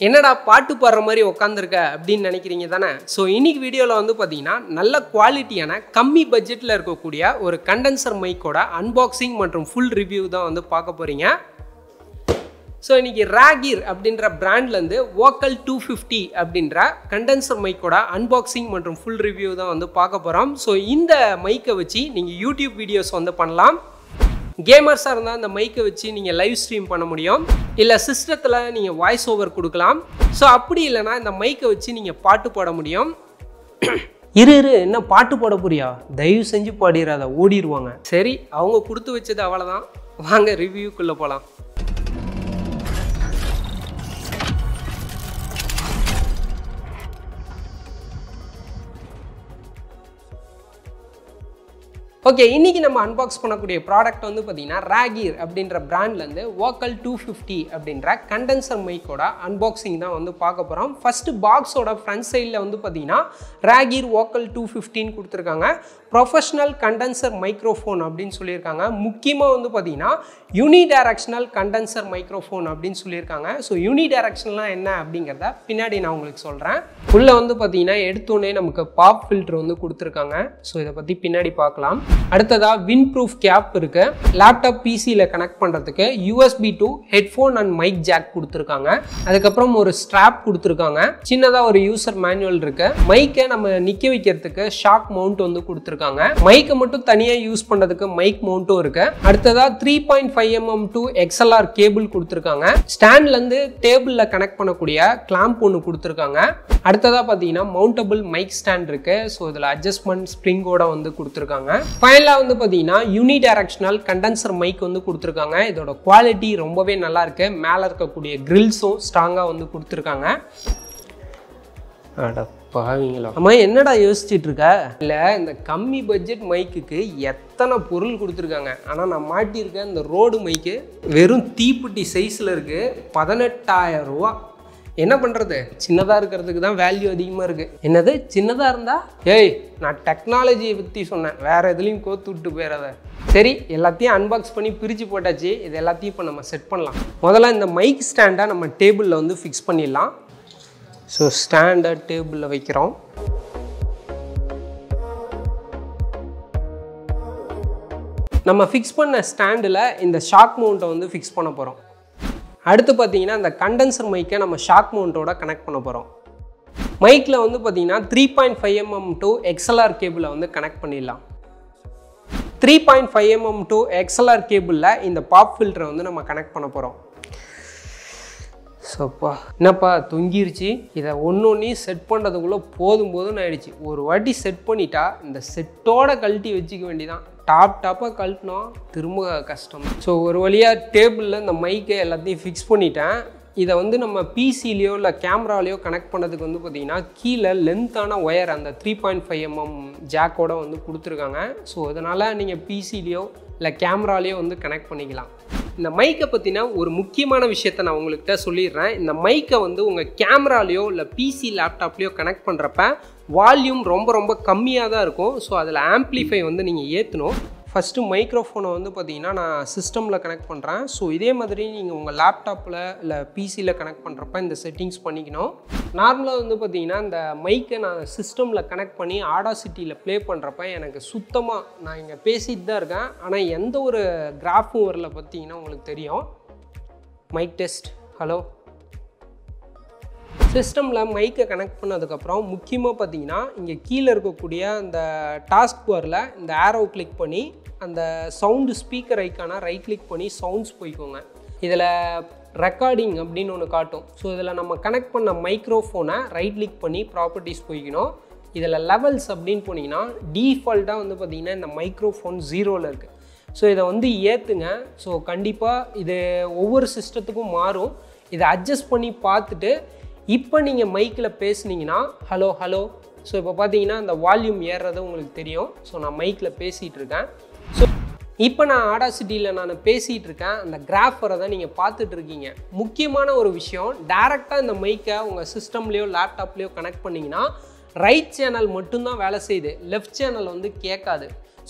என்னடா பாட்டு பாடுற மாதிரி உட்காந்துருக்க அப்படின்னு நினைக்கிறீங்க தானே ஸோ இன்னைக்கு வீடியோவில் வந்து பார்த்தீங்கன்னா நல்ல குவாலிட்டியான கம்மி பட்ஜெட்டில் இருக்கக்கூடிய ஒரு கண்டென்சர் மைக்கோட அன்பாக்சிங் மற்றும் ஃபுல் ரிவ்யூ தான் வந்து பார்க்க போகிறீங்க ஸோ இன்னைக்கு ராகிர் அப்படின்ற பிராண்ட்லேருந்து வோக்கல் டூ ஃபிஃப்டி அப்படின்ற கண்டென்சர் மைக்கோட அன்பாக்சிங் மற்றும் ஃபுல் ரிவ்யூ தான் வந்து பார்க்க போகிறோம் ஸோ இந்த மைக்கை வச்சு நீங்கள் யூடியூப் வீடியோஸ் வந்து பண்ணலாம் கேமர்ஸாக இருந்தால் அந்த மைக்கை வச்சு நீங்கள் லைவ் ஸ்ட்ரீம் பண்ண முடியும் இல்லை சிஸ்டத்தில் நீங்கள் வாய்ஸ் ஓவர் கொடுக்கலாம் ஸோ அப்படி இல்லைன்னா இந்த மைக்கை வச்சு நீங்கள் பாட்டு பாட முடியும் இரு இரு என்ன பாட்டு பாட போறியா தயவு செஞ்சு பாடிடாத ஓடிடுவாங்க சரி அவங்க கொடுத்து வச்சது அவ்வளோதான் வாங்க ரிவ்யூக்குள்ளே போகலாம் ஓகே இன்னைக்கு நம்ம அன்பாக்ஸ் பண்ணக்கூடிய ப்ராடக்ட் வந்து பார்த்தீங்கன்னா ராகிர் அப்படின்ற பிராண்ட்லேருந்து வோக்கல் டூ ஃபிஃப்டி அப்படின்ற கண்டென்சர் மைக்கோட அன்பாக்சிங் தான் வந்து பார்க்க போகிறோம் ஃபஸ்ட்டு பாக்ஸோட ஃப்ரண்ட் சைடில் வந்து பார்த்தீங்கன்னா ராகிர் வோக்கல் டூ ஃபிஃப்டின்னு கொடுத்துருக்காங்க ப்ரொஃபஷனல் கண்டென்சர் மைக்ரோஃபோன் அப்படின்னு சொல்லியிருக்காங்க முக்கியமாக வந்து பார்த்தீங்கன்னா யூனி டைரக்ஷனல் கண்டென்சர் மைக்ரோஃபோன் அப்படின்னு சொல்லியிருக்காங்க ஸோ யூனி டைரக்ஷன்லாம் என்ன அப்படிங்கிறத பின்னாடி நான் உங்களுக்கு சொல்கிறேன் உள்ளே வந்து பார்த்தீங்கன்னா எடுத்தோடனே நமக்கு பாப் ஃபில்டர் வந்து கொடுத்துருக்காங்க ஸோ இதை பற்றி பின்னாடி பார்க்கலாம் அடுத்ததாக வின் ப்ரூஃப் கேப் இருக்கு லேப்டாப் பிசியில் கனெக்ட் பண்ணுறதுக்கு USB to headphone and mic jack கொடுத்துருக்காங்க அதுக்கப்புறம் ஒரு ஸ்ட்ராப் கொடுத்துருக்காங்க சின்னதாக ஒரு யூசர் மேனுவல் இருக்கு மைக்கை நம்ம நிற்க வைக்கிறதுக்கு ஷாக் மவுண்ட் வந்து கொடுத்துருக்காங்க மைக்கை மட்டும் தனியாக யூஸ் பண்ணுறதுக்கு மைக் மவுண்ட்டும் இருக்கு அடுத்ததாக three point five MM to XLR cable கொடுத்துருக்காங்க ஸ்டாண்ட்லேருந்து டேபிளில் கனெக்ட் பண்ணக்கூடிய கிளாம்ப் ஒன்று கொடுத்துருக்காங்க அடுத்ததாக பார்த்தீங்கன்னா மவுண்டபிள் மைக் ஸ்டாண்ட் இருக்கு ஸோ இதில் அட்ஜஸ்ட்மெண்ட் ஸ்ப்ரிங்கோட வந்து கொடுத்துருக்காங்க ஃபைனலாக வந்து பார்த்தீங்கன்னா யூனி டைரக்ஷனல் கண்டென்சர் மைக் வந்து கொடுத்துருக்காங்க இதோட குவாலிட்டி ரொம்பவே நல்லா இருக்கு மேலே இருக்கக்கூடிய கிரில்ஸும் ஸ்ட்ராங்காக வந்து கொடுத்துருக்காங்க அட பாவீங்களா அம்மா என்னடா யோசிச்சுட்டு இருக்க இல்லை இந்த கம்மி பட்ஜெட் மைக்குக்கு எத்தனை பொருள் கொடுத்துருக்காங்க ஆனால் நான் மாட்டியிருக்கேன் இந்த ரோடு மைக்கு வெறும் தீப்பெட்டி சைஸில் இருக்குது பதினெட்டாயிரம் ரூபா என்ன பண்ணுறது சின்னதாக இருக்கிறதுக்கு தான் வேல்யூ அதிகமாக இருக்குது என்னது சின்னதாக இருந்தா ஏய் நான் டெக்னாலஜியை பற்றி சொன்னேன் வேறு எதுலேயும் கோத்து விட்டு போயிடாத சரி எல்லாத்தையும் அன்பாக்ஸ் பண்ணி பிரித்து போட்டாச்சு இது எல்லாத்தையும் இப்போ நம்ம செட் பண்ணலாம் முதல்ல இந்த மைக் ஸ்டாண்டை நம்ம டேபிளில் வந்து ஃபிக்ஸ் பண்ணிடலாம் ஸோ ஸ்டாண்டை டேபிளில் வைக்கிறோம் நம்ம ஃபிக்ஸ் பண்ண ஸ்டாண்டில் இந்த ஷாக் மவுண்ட்டை வந்து ஃபிக்ஸ் பண்ண போகிறோம் அடுத்து பார்த்தீங்கன்னா இந்த கண்டென்சர் மைக்கை நம்ம ஷாக் மவுண்ட்டோட கனெக்ட் பண்ண போகிறோம் மைக்கில் வந்து பார்த்தீங்கன்னா three point five MM to XLR கேபிளை வந்து கனெக்ட் பண்ணிடலாம் three point five MM to XLR கேபிளில் இந்த பாப் ஃபில்டரை வந்து நம்ம கனெக்ட் பண்ண போகிறோம் சோப்பா என்னப்பா தொங்கிருச்சு இதை ஒன்று ஒன்றையும் செட் பண்ணுறதுக்குள்ளே போதும் போதும்னு ஆயிடுச்சு ஒரு வாட்டி செட் பண்ணிட்டா இந்த செட்டோட கழட்டி வச்சுக்க வேண்டியதான் டாப் டாப்பாக கழட்டினோம் திரும்ப கஷ்டம் ஸோ ஒரு வழியாக டேபிளில் இந்த மைக்கை எல்லாத்தையும் ஃபிக்ஸ் பண்ணிட்டேன் இதை வந்து நம்ம பிசிலேயோ இல்லை கேமராலேயோ கனெக்ட் பண்ணதுக்கு வந்து பார்த்திங்கன்னா கீழே லென்த்தான ஒயர் அந்த த்ரீ பாயிண்ட் ஃபைவ் எம்எம் ஜாக்கோட வந்து கொடுத்துருக்காங்க ஸோ அதனால் நீங்கள் பிசிலேயோ இல்லை கேமராலேயோ வந்து கனெக்ட் பண்ணிக்கலாம் இந்த மைக்கை பற்றின ஒரு முக்கியமான விஷயத்த நான் உங்கள்கிட்ட சொல்லிடுறேன் இந்த மைக்கை வந்து உங்கள் கேமராலேயோ இல்லை பிசி லேப்டாப்லேயோ கனெக்ட் பண்ணுறப்ப வால்யூம் ரொம்ப ரொம்ப கம்மியாக தான் இருக்கும் ஸோ அதில் ஆம்ப்ளிஃபை வந்து நீங்கள் ஏற்றணும் ஃபஸ்ட்டு மைக்ரோஃபோனை வந்து பார்த்தீங்கன்னா நான் சிஸ்டமில் கனெக்ட் பண்ணுறேன் ஸோ இதே மாதிரி நீங்கள் உங்கள் லேப்டாப்பில் இல்லை பிசியில் கனெக்ட் பண்ணுறப்ப இந்த செட்டிங்ஸ் பண்ணிக்கணும் நார்மலாக வந்து பார்த்தீங்கன்னா இந்த மைக்கை நான் சிஸ்டமில் கனெக்ட் பண்ணி ஆடாசிட்டியில் ப்ளே பண்ணுறப்ப எனக்கு சுத்தமாக நான் இங்கே பேசிட்டு தான் இருக்கேன் ஆனால் எந்த ஒரு கிராஃபும் வரல பார்த்தீங்கன்னா உங்களுக்கு தெரியும் மைக் டெஸ்ட் ஹலோ சிஸ்டமில் மைக்கை கனெக்ட் பண்ணதுக்கப்புறம் முக்கியமாக பார்த்தீங்கன்னா இங்கே கீழே இருக்கக்கூடிய அந்த டாஸ்க் பாரில் இந்த ஆரோ கிளிக் பண்ணி அந்த சவுண்டு ஸ்பீக்கர் ஐக்கான ரைட் கிளிக் பண்ணி சவுண்ட்ஸ் போய்க்கோங்க இதில் ரெக்கார்டிங் அப்படின்னு ஒன்று காட்டும் ஸோ இதில் நம்ம கனெக்ட் பண்ண மைக்ரோஃபோனை ரைட் கிளிக் பண்ணி ப்ராப்பர்ட்டிஸ் போய்க்கணும் இதில் லெவல்ஸ் அப்படின்னு போனீங்கன்னா டீஃபால்ட்டாக வந்து பார்த்திங்கன்னா இந்த மைக்ரோஃபோன் ஜீரோவில் இருக்குது ஸோ இதை வந்து ஏற்றுங்க ஸோ கண்டிப்பாக இது ஒவ்வொரு சிஸ்டத்துக்கும் மாறும் இதை அட்ஜஸ்ட் பண்ணி பார்த்துட்டு இப்போ நீங்கள் மைக்கில் பேசுனீங்கன்னா ஹலோ ஹலோ ஸோ இப்போ பார்த்தீங்கன்னா அந்த வால்யூம் ஏறுறது உங்களுக்கு தெரியும் ஸோ நான் மைக்கில் பேசிகிட்டு இருக்கேன் ஸோ இப்போ நான் ஆடாசிட்டியில் நான் பேசிகிட்டு இருக்கேன் அந்த கிராஃப் வரதை நீங்கள் பார்த்துட்டு இருக்கீங்க முக்கியமான ஒரு விஷயம் டேரெக்டாக இந்த மைக்கை உங்கள் சிஸ்டம்லேயோ லேப்டாப்லேயோ கனெக்ட் பண்ணிங்கன்னா ரைட் சேனல் மட்டும்தான் வேலை செய்யுது லெஃப்ட் சேனல் வந்து கேட்காது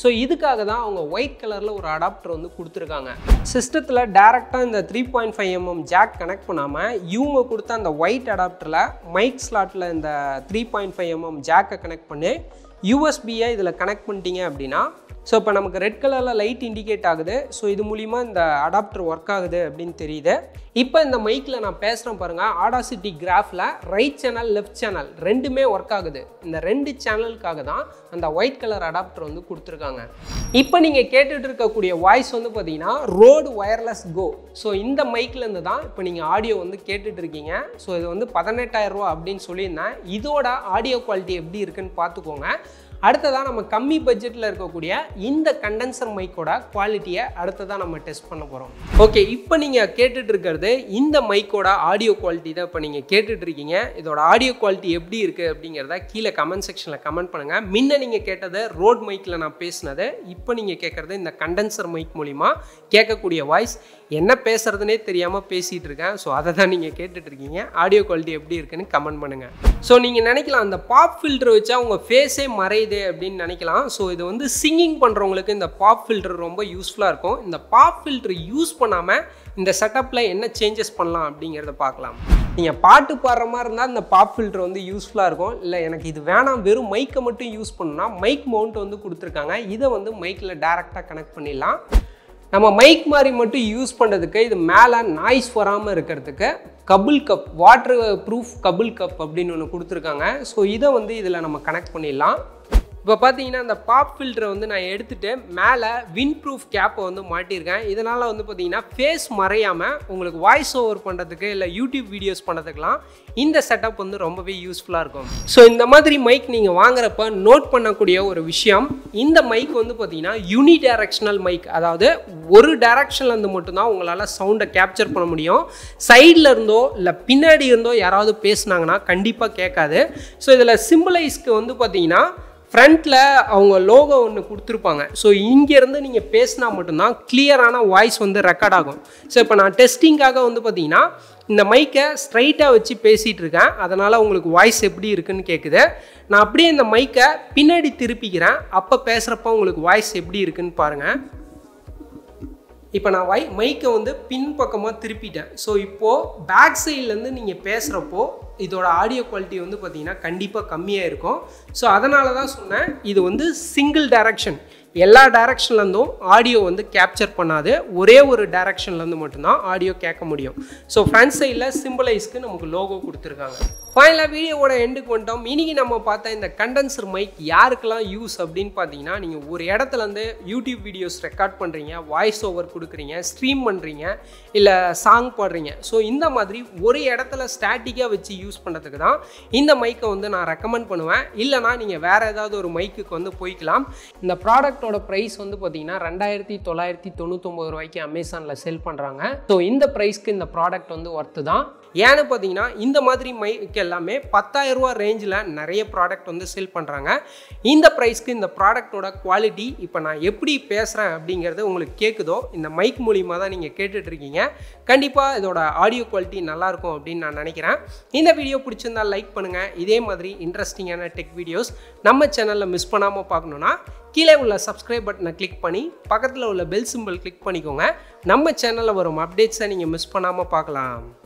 ஸோ இதுக்காக தான் அவங்க ஒயிட் கலரில் ஒரு அடாப்டர் வந்து கொடுத்துருக்காங்க சிஸ்டத்தில் டேரெக்டாக இந்த three point five mm jack connect பண்ணாமல் இவங்க கொடுத்த அந்த ஒயிட் அடாப்டரில் மைக் ஸ்லாட்டில் இந்த த்ரீ பாயிண்ட் ஃபைவ் எம்எம் ஜாக்கை கனெக்ட் பண்ணி யூஎஸ்பியை இதில் கனெக்ட் பண்ணிட்டீங்க அப்படின்னா ஸோ இப்போ நமக்கு ரெட் கலரில் லைட் இண்டிகேட் ஆகுது ஸோ இது மூலிமா இந்த அடாப்டர் ஒர்க் ஆகுது அப்படின்னு தெரியுது இப்போ இந்த மைக்கில் நான் பேசுகிறேன் பாருங்கள் ஆடாசிட்டி கிராஃபில் ரைட் சேனல் லெஃப்ட் சேனல் ரெண்டுமே ஒர்க் ஆகுது இந்த ரெண்டு சேனலுக்காக தான் அந்த ஒயிட் கலர் அடாப்டர் வந்து கொடுத்துருக்காங்க இப்போ நீங்கள் கேட்டுட்டு இருக்கக்கூடிய வாய்ஸ் வந்து பார்த்தீங்கன்னா ரோடு ஒயர்லெஸ் கோ ஸோ இந்த மைக்லேருந்து தான் இப்போ நீங்கள் ஆடியோ வந்து கேட்டுட்டு இருக்கீங்க ஸோ இது வந்து பதினெட்டாயிரம் ரூபா அப்படின்னு சொல்லியிருந்தேன் இதோட ஆடியோ குவாலிட்டி எப்படி இருக்குன்னு பார்த்துக்கோங்க அடுத்ததாக நம்ம கம்மி பட்ஜெட்டில் இருக்கக்கூடிய இந்த கண்டென்சர் மைக்கோட குவாலிட்டியை அடுத்ததாக நம்ம டெஸ்ட் பண்ண போகிறோம் ஓகே இப்போ நீங்கள் கேட்டுட்டு இருக்கிறது இந்த மைக்கோட ஆடியோ குவாலிட்டி தான் இப்போ நீங்கள் கேட்டுட்டு இருக்கீங்க இதோட ஆடியோ குவாலிட்டி எப்படி இருக்குது அப்படிங்கிறத கீழே கமெண்ட் செக்ஷனில் கமெண்ட் பண்ணுங்கள் முன்ன நீங்கள் கேட்டது ரோட் மைக்கில் நான் பேசினது இப்போ நீங்கள் கேட்குறது இந்த கண்டென்சர் மைக் மூலிமா கேட்கக்கூடிய வாய்ஸ் என்ன பேசுறதுனே தெரியாமல் பேசிகிட்டு இருக்கேன் ஸோ அதை தான் நீங்கள் கேட்டுட்டு இருக்கீங்க ஆடியோ குவாலிட்டி எப்படி இருக்குன்னு கமெண்ட் பண்ணுங்கள் ஸோ நீங்கள் நினைக்கலாம் அந்த பாப் ஃபில்டர் வச்சா உங்கள் ஃபேஸே மறையுது அப்படின்னு நினைக்கலாம் ஸோ இது வந்து சிங்கிங் பண்ணுறவங்களுக்கு இந்த பாப் ஃபில்டர் ரொம்ப யூஸ்ஃபுல்லாக இருக்கும் இந்த பாப் ஃபில்டர் யூஸ் பண்ணாமல் இந்த செட்டப்பில் என்ன சேஞ்சஸ் பண்ணலாம் அப்படிங்கிறத பார்க்கலாம் நீங்கள் பாட்டு பாடுற மாதிரி இருந்தால் இந்த பாப் ஃபில்டர் வந்து யூஸ்ஃபுல்லாக இருக்கும் இல்லை எனக்கு இது வேணாம் வெறும் மைக்கை மட்டும் யூஸ் பண்ணணும்னா மைக் மவுண்ட் வந்து கொடுத்துருக்காங்க இதை வந்து மைக்கில் டேரெக்டாக கனெக்ட் பண்ணிடலாம் நம்ம மைக் மாதிரி மட்டும் யூஸ் பண்ணுறதுக்கு இது மேலே நாய்ஸ் வராமல் இருக்கிறதுக்கு couple cup waterproof couple cup அப்படின்னு ஒன்று கொடுத்துருக்காங்க ஸோ இதை வந்து இதில் நம்ம கனெக்ட் பண்ணிடலாம் இப்போ பார்த்தீங்கன்னா அந்த பாப் ஃபில்டரை வந்து நான் எடுத்துகிட்டு மேலே வின் ப்ரூஃப் கேப்பை வந்து மாட்டியிருக்கேன் இதனால் வந்து பார்த்தீங்கன்னா ஃபேஸ் மறையாமல் உங்களுக்கு வாய்ஸ் ஓவர் பண்ணுறதுக்கு இல்லை யூடியூப் வீடியோஸ் பண்ணுறதுக்கெலாம் இந்த செட்டப் வந்து ரொம்பவே யூஸ்ஃபுல்லாக இருக்கும் ஸோ இந்த மாதிரி மைக் நீங்கள் வாங்குறப்ப நோட் பண்ணக்கூடிய ஒரு விஷயம் இந்த மைக் வந்து பார்த்தீங்கன்னா யூனி டைரக்ஷனல் மைக் அதாவது ஒரு டைரக்ஷன்லேருந்து மட்டும்தான் உங்களால் சவுண்டை கேப்சர் பண்ண முடியும் சைடில் இருந்தோ இல்லை பின்னாடி இருந்தோ யாராவது பேசுனாங்கன்னா கண்டிப்பாக கேட்காது ஸோ இதில் சிம்பிளைஸ்க்கு வந்து பார்த்தீங்கன்னா ஃப்ரண்ட்டில் அவங்க லோகோ ஒன்று கொடுத்துருப்பாங்க ஸோ இங்கேருந்து நீங்கள் பேசினா மட்டும்தான் கிளியரான வாய்ஸ் வந்து ரெக்கார்ட் ஆகும் ஸோ இப்போ நான் டெஸ்டிங்காக வந்து பார்த்தீங்கன்னா இந்த மைக்கை ஸ்ட்ரைட்டாக வச்சு பேசிகிட்டு இருக்கேன் அதனால் உங்களுக்கு வாய்ஸ் எப்படி இருக்குன்னு கேட்குது நான் அப்படியே இந்த மைக்கை பின்னாடி திருப்பிக்கிறேன் அப்போ பேசுகிறப்ப உங்களுக்கு வாய்ஸ் எப்படி இருக்குன்னு பாருங்கள் இப்போ நான் வை மைக்கை வந்து பின்பக்கமாக திருப்பிட்டேன் ஸோ இப்போது பேக் சைட்லேருந்து நீங்கள் பேசுகிறப்போ இதோட ஆடியோ குவாலிட்டி வந்து பார்த்திங்கன்னா கண்டிப்பாக கம்மியாக இருக்கும் ஸோ அதனால தான் சொன்னேன் இது வந்து சிங்கிள் டைரக்ஷன் எல்லா டைரக்ஷன்லேருந்தும் ஆடியோ வந்து கேப்சர் பண்ணாது ஒரே ஒரு டைரக்ஷன்லேருந்து மட்டும்தான் ஆடியோ கேட்க முடியும் ஸோ ஃப்ரண்ட் சைடில் சிம்பிளைஸ்க்கு நமக்கு லோகோ கொடுத்துருக்காங்க ஃபைனலாக வீடியோவோட எண்டுக்கு வந்துட்டோம் இன்றைக்கி நம்ம பார்த்த இந்த கண்டென்சர் மைக் யாருக்கெல்லாம் யூஸ் அப்படின்னு பார்த்தீங்கன்னா நீங்கள் ஒரு இடத்துலேருந்து யூடியூப் வீடியோஸ் ரெக்கார்ட் பண்ணுறீங்க வாய்ஸ் ஓவர் கொடுக்குறீங்க ஸ்ட்ரீம் பண்ணுறீங்க இல்லை சாங் பாடுறீங்க ஸோ இந்த மாதிரி ஒரு இடத்துல ஸ்டாட்டிக்காக வச்சு யூஸ் பண்ணுறதுக்கு தான் இந்த மைக்கை வந்து நான் ரெக்கமெண்ட் பண்ணுவேன் இல்லைனா நீங்கள் வேறு ஏதாவது ஒரு மைக்குக்கு வந்து போய்க்கலாம் இந்த ப்ராடக்டோட ப்ரைஸ் வந்து பார்த்தீங்கன்னா ரெண்டாயிரத்தி தொள்ளாயிரத்தி தொண்ணூத்தொம்பது ரூபாய்க்கு அமேசானில் செல் பண்ணுறாங்க ஸோ இந்த ப்ரைஸ்க்கு இந்த ப்ராடக்ட் வந்து ஒர்த்து தான் ஏன்னு பார்த்தீங்கன்னா இந்த மாதிரி மைக் எல்லாமே பத்தாயிரம் ரூபா ரேஞ்சில் நிறைய ப்ராடக்ட் வந்து செல் பண்ணுறாங்க இந்த ப்ரைஸ்க்கு இந்த ப்ராடக்டோட குவாலிட்டி இப்போ நான் எப்படி பேசுகிறேன் அப்படிங்கிறது உங்களுக்கு கேட்குதோ இந்த மைக் மூலியமாக தான் நீங்கள் கேட்டுட்ருக்கீங்க கண்டிப்பாக இதோட ஆடியோ குவாலிட்டி நல்லாயிருக்கும் அப்படின்னு நான் நினைக்கிறேன் இந்த வீடியோ பிடிச்சிருந்தா லைக் பண்ணுங்கள் இதே மாதிரி இன்ட்ரெஸ்டிங்கான டெக் வீடியோஸ் நம்ம சேனலில் மிஸ் பண்ணாமல் பார்க்கணுன்னா கீழே உள்ள சப்ஸ்கிரைப் பட்டனை கிளிக் பண்ணி பக்கத்தில் உள்ள பெல் சிம்பிள் கிளிக் பண்ணிக்கோங்க நம்ம சேனலில் வரும் அப்டேட்ஸை நீங்கள் மிஸ் பண்ணாமல் பார்க்கலாம்